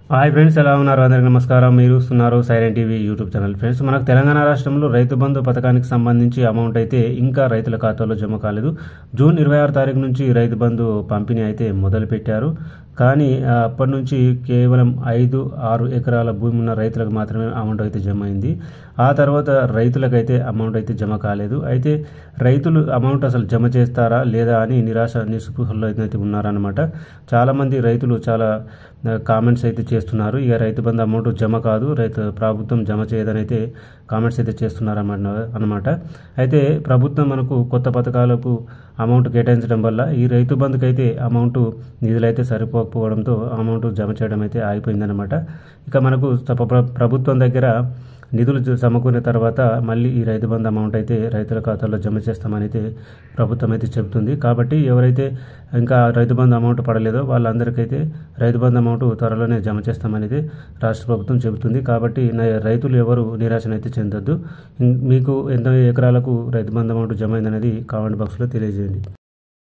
hi friends ఎలా ఉన్నారు అందరికీ నమస్కారం మీరు చూస్తున్నారు silent TV YouTube channel friends మనకు తెలంగాణ రాష్ట్రంలో రైతు బంధు పథకానికి సంబంధించి అమౌంట్ అయితే ఇంకా రైతుల ఖాతాలో జమ కాలేదు జూన్ ఇరవై ఆరు తారీఖు నుంచి రైతు బంధు పంపిణీ అయితే మొదలుపెట్టారు కానీ ఆ, అప్పటి నుంచి కేవలం ఐదు ఆరు ఎకరాల భూమి ఉన్న రైతులకు మాత్రమే అమౌంట్ అయితే జమ అయింది ఆ తర్వాత రైతులకైతే అమౌంట్ అయితే జమ కాలేదు అయితే రైతులు అమౌంట్ అసలు జమ చేస్తారా లేదా అని నిరాశ నిస్పృహల్లో అయితే ఉన్నారనమాట చాలామంది రైతులు చాలా ఆ, కామెంట్స్ అయితే చేస్తున్నారు ఇక రైతు బంధు అమౌంట్ జమ కాదు రైతు ప్రభుత్వం జమ చేయదని అయితే కామెంట్స్ అయితే చేస్తున్నారు అన్నమాట అనమాట అయితే ప్రభుత్వం మనకు కొత్త పథకాలకు అమౌంట్ కేటాయించడం వల్ల ఈ రైతు బంధుకి అయితే అమౌంట్ నిధులైతే సరిపోకపోవడంతో అమౌంట్ జమ చేయడం అయితే ఆగిపోయిందనమాట ఇక మనకు సప- ప్ర- ప్రభుత్వం దగ్గర నిధులు జ- సమకూరిన తర్వాత మళ్ళీ ఈ రైతు బంధు అమౌంట్ అయితే రైతుల ఖాతాలో జమ చేస్తామని అయితే ప్రభుత్వం అయితే చెబుతుంది కాబట్టి ఎవరైతే ఇంకా రైతు బంధు అమౌంట్ పడలేదో వాళ్ళందరికైతే రైతు బంధు అమౌంట్ త్వరలోనే జమ చేస్తామనేది రాష్ట్ర ప్రభుత్వం చెబుతుంది కాబట్టి న- రైతులు ఎవరు నిరాశనైతే చెందొద్దు ఇం- మీకు ఎంత ఎకరాలకు రైతు బంధు అమౌంట్ జమ అయిందనేది కామెంట్ బాక్స్లో తెలియజేయండి